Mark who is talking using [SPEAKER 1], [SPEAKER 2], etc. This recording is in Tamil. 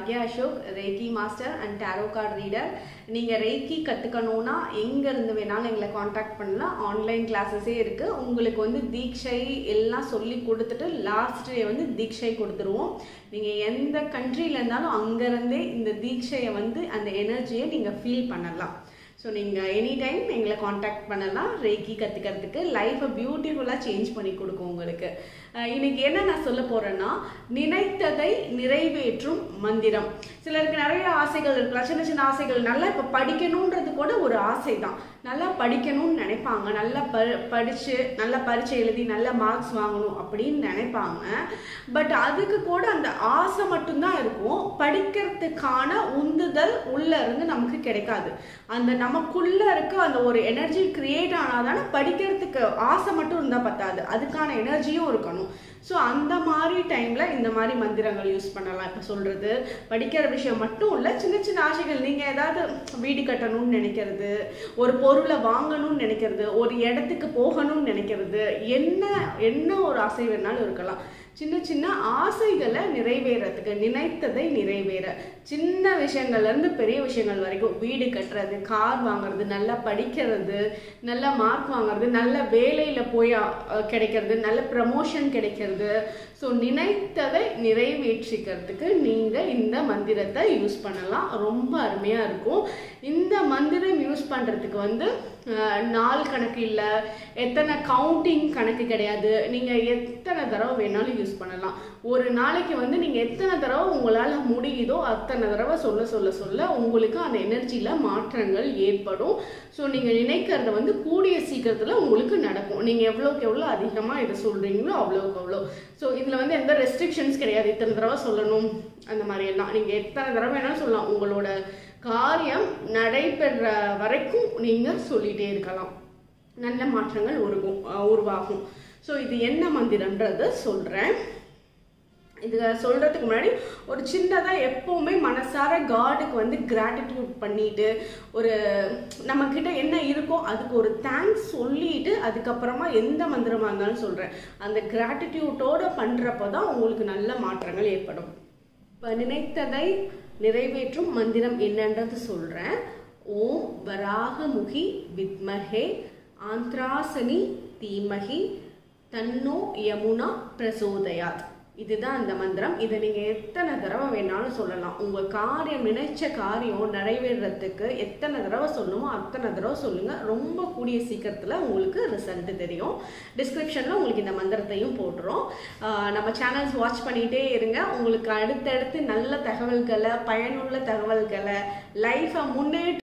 [SPEAKER 1] Bhagya Ashok reiki master and tarot card reader நீங்கள் ரேக்கி கற்றுக்கணுன்னா எங்கேருந்து வேணாலும் எங்களை காண்டாக்ட் பண்ணலாம் ஆன்லைன் கிளாஸஸே இருக்குது உங்களுக்கு வந்து தீக்ஷை எல்லாம் சொல்லி கொடுத்துட்டு லாஸ்ட் டே வந்து தீக்ஷை கொடுத்துருவோம் நீங்கள் எந்த கண்ட்ரியில் இருந்தாலும் அங்கேருந்தே இந்த தீட்சையை வந்து அந்த எனர்ஜியை நீங்கள் ஃபீல் பண்ணலாம் ஸோ நீங்கள் எனி டைம் எங்களை காண்டாக்ட் பண்ணலாம் ரேக்கி கற்றுக்கிறதுக்கு லைஃப்பை பியூட்டிஃபுல்லாக சேஞ்ச் பண்ணி கொடுக்கும் உங்களுக்கு அஹ் இன்னைக்கு என்ன நான் சொல்ல போகிறேன்னா நினைத்ததை நிறைவேற்றும் மந்திரம் சிலருக்கு நிறைய ஆசைகள் இருக்கலாம் சின்ன சின்ன ஆசைகள் நல்லா இப்போ படிக்கணுன்றது கூட ஒரு ஆசை தான் நல்லா படிக்கணும்னு நினைப்பாங்க நல்லா ப படித்து நல்லா பரீட்சை எழுதி நல்ல மார்க்ஸ் வாங்கணும் அப்படின்னு நினைப்பாங்க பட் அதுக்கு கூட அந்த ஆசை மட்டும்தான் இருக்கும் படிக்கிறதுக்கான உந்துதல் உள்ள இருந்து நமக்கு கிடைக்காது அந்த நமக்குள்ள இருக்க அந்த ஒரு எனர்ஜி கிரியேட் ஆனாதானே படிக்கிறதுக்கு ஆசை மட்டும் இருந்தால் பத்தாது அதுக்கான எனர்ஜியும் இருக்கணும் ஸோ அந்த மாதிரி டைமில் இந்த மாதிரி மந்திரங்கள் யூஸ் பண்ணலாம் இப்போ சொல்கிறது படிக்கிற விஷயம் மட்டும் இல்லை சின்ன சின்ன ஆசைகள் நீங்கள் ஏதாவது வீடு கட்டணும்னு நினைக்கிறது ஒரு பொருளை வாங்கணும்னு நினைக்கிறது ஒரு இடத்துக்கு போகணும்னு நினைக்கிறது என்ன என்ன ஒரு ஆசை வேணாலும் இருக்கலாம் சின்ன சின்ன ஆசைகளை நிறைவேறதுக்கு நினைத்ததை நிறைவேற சின்ன விஷயங்கள்லேருந்து பெரிய விஷயங்கள் வரைக்கும் வீடு கட்டுறது கார் வாங்குறது நல்லா படிக்கிறது நல்ல மார்க் வாங்குறது நல்ல வேலையில் போய் அஹ், கிடைக்கிறது நல்ல ப்ரமோஷன் கிடைக்கிறது ஸோ நினைத்ததை நிறைவேற்றிக்கிறதுக்கு நீங்கள் இந்த மந்திரத்தை யூஸ் பண்ணலாம் ரொம்ப அருமையாக இருக்கும் இந்த மந்திரம் யூஸ் பண்ணுறதுக்கு வந்து அஹ், நாள் கணக்கு இல்லை எத்தனை கவுண்டிங் கணக்கு கிடையாது நீங்கள் எத்தனை தடவை வேணாலும் யூஸ் பண்ணலாம் ஒரு நாளைக்கு வந்து நீங்கள் எத்தனை தடவை உங்களால் முடியுதோ அத்தனை தடவை சொல்ல சொல்ல சொல்ல உங்களுக்கு அந்த எனர்ஜியில் மாற்றங்கள் ஏற்படும் ஸோ நீங்கள் நினைக்கிறத வந்து கூடிய சீக்கிரத்தில் உங்களுக்கு நடக்கும் நீங்கள் எவ்வளோக்கு எவ்வளோ அதிகமாக இதை சொல்கிறீங்களோ அவ்வளோக்கு அவ்வளோ ஸோ இதில் வந்து எந்த ரெஸ்ட்ரிக்ஷன்ஸ் கிடையாது இத்தனை தடவை சொல்லணும் அந்த மாதிரி எல்லாம் நீங்கள் எத்தனை தடவை வேணாலும் சொல்லலாம் உங்களோட காரியம் நடைபெற வரைக்கும் நீங்கள் சொல்லிகிட்டே இருக்கலாம் நல்ல மாற்றங்கள் உருகும் அஹ் உருவாகும் ஸோ இது என்ன மந்திரன்றதை சொல்கிறேன் இது சொல்கிறதுக்கு முன்னாடி ஒரு சின்னதாக எப்போவுமே மனசார காடுக்கு வந்து கிராட்டிடியூட் பண்ணிட்டு ஒரு நம்மக்கிட்ட என்ன இருக்கோ அதுக்கு ஒரு தேங்க்ஸ் சொல்லிட்டு அதுக்கப்புறமா எந்த மந்திரமாக இருந்தாலும் சொல்கிறேன் அந்த கிராட்டிடியூட்டோட பண்ணுறப்போ தான் உங்களுக்கு நல்ல மாற்றங்கள் ஏற்படும் இப்போ நினைத்ததை நிறைவேற்றும் மந்திரம் என்னன்றது சொல்கிறேன் ஓம் வராகமுகி வித்மஹே ஆந்த்ராசனி தீமகி தன்னோ யமுனா பிரசோதயாத் இதுதான் அந்த மந்திரம் இதை நீங்கள் எத்தனை தடவை வேணாலும் சொல்லலாம் உங்கள் காரியம் நினைச்ச காரியம் நிறைவேறதுக்கு எத்தனை தடவை சொல்லணுமோ அத்தனை தடவை சொல்லுங்கள் ரொம்ப கூடிய சீக்கிரத்தில் உங்களுக்கு ரிசல்ட் தெரியும் டிஸ்கிரிப்ஷனில் உங்களுக்கு இந்த மந்திரத்தையும் போட்டுரும் ஆஹ் நம்ம சேனல்ஸ் வாட்ச் பண்ணிகிட்டே இருங்க உங்களுக்கு அடுத்தடுத்து நல்ல தகவல்களை பயனுள்ள தகவல்களை லைஃப்பை முன்னேற்ற